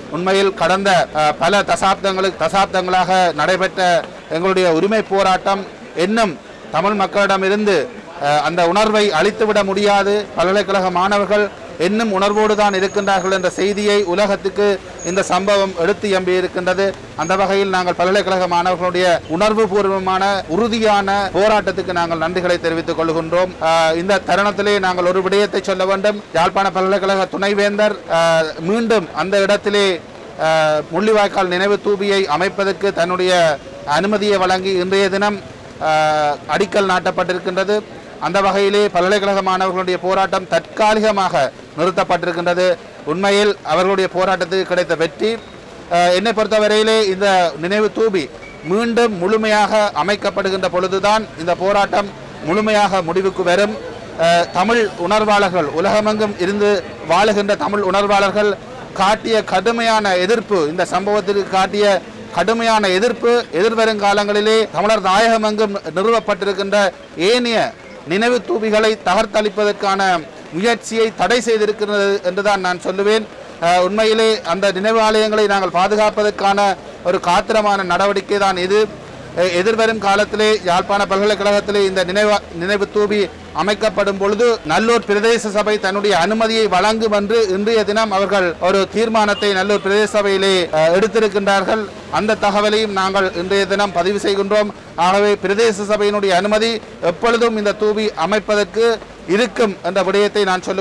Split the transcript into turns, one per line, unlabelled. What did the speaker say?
உண்மையில் கடந்த அஹ், பல தசாப்தங்களுக்கு தசாப்தங்களாக நடைபெற்ற எங்களுடைய உரிமை போராட்டம் இன்னும் தமிழ் மக்களிடமிருந்து அஹ், அந்த உணர்வை அழித்துவிட முடியாது பல்கலைக்கழக மாணவர்கள் இன்னும் உணர்வோடு தான் இருக்கின்றார்கள் என்ற செய்தியை உலகத்துக்கு இந்த சம்பவம் எடுத்து எம்பி இருக்கின்றது அந்த வகையில் நாங்கள் பல்கலைக்கழக மாணவர்களுடைய உணர்வு பூர்வமான உறுதியான போராட்டத்துக்கு நாங்கள் நன்றிகளை தெரிவித்துக் கொள்கின்றோம் அஹ், இந்த தருணத்திலே நாங்கள் ஒரு விடயத்தை சொல்ல வேண்டும் யாழ்ப்பாண பல்கலைக்கழக துணைவேந்தர் அஹ், மீண்டும் அந்த இடத்திலே அஹ், முள்ளிவாய்க்கால் நினைவு தூபியை அமைப்பதற்கு தன்னுடைய அனுமதியை வழங்கி இன்றைய தினம் அஹ், அடிக்கல் நாட்டப்பட்டிருக்கின்றது அந்த வகையிலே பல்கலைக்கழக மாணவர்களுடைய போராட்டம் தற்காலிகமாக நிறுத்தப்பட்டிருக்கின்றது உண்மையில் அவர்களுடைய போராட்டத்துக்கு கிடைத்த வெற்றி அஹ், என்னை பொறுத்தவரையிலே இந்த நினைவு தூபி மீண்டும் முழுமையாக அமைக்கப்படுகின்ற பொழுதுதான் இந்த போராட்டம் முழுமையாக முடிவுக்கு வரும் அஹ், தமிழ் உணர்வாளர்கள் உலகமெங்கும் இருந்து வாழுகின்ற தமிழ் உணர்வாளர்கள் காட்டிய கடுமையான எதிர்ப்பு இந்த சம்பவத்திற்கு காட்டிய கடுமையான எதிர்ப்பு எதிர்வரும் காலங்களிலே தமிழர் தாயகமெங்கும் நிறுவப்பட்டிருக்கின்ற ஏனைய நினைவு தூபிகளை தகர்த்தளிப்பதற்கான முயற்சியை தடை செய்திருக்கிறது என்றுதான் நான் சொல்லுவேன் அஹ், உண்மையிலே அந்த நினைவு ஆலயங்களை நாங்கள் பாதுகாப்பதற்கான ஒரு காத்திரமான நடவடிக்கை தான் இது அஹ், எதிர்வரும் காலத்திலே யாழ்ப்பாண பல்கலைக்கழகத்திலே இந்த நினைவு நினைவு தூபி அமைக்கப்படும் பொழுது நல்லூர் பிரதேச சபை தன்னுடைய அனுமதியை வழங்கும் என்று இன்றைய தினம் அவர்கள் ஒரு தீர்மானத்தை நல்லூர் பிரதேச சபையிலே அஹ், எடுத்திருக்கின்றார்கள் அந்த தகவலையும் நாங்கள் இன்றைய தினம் பதிவு செய்கின்றோம் ஆகவே பிரதேச சபையினுடைய அனுமதி எப்பொழுதும் இந்த தூவி அமைப்பதற்கு இருக்கும் என்ற விடயத்தை நான் சொல்ல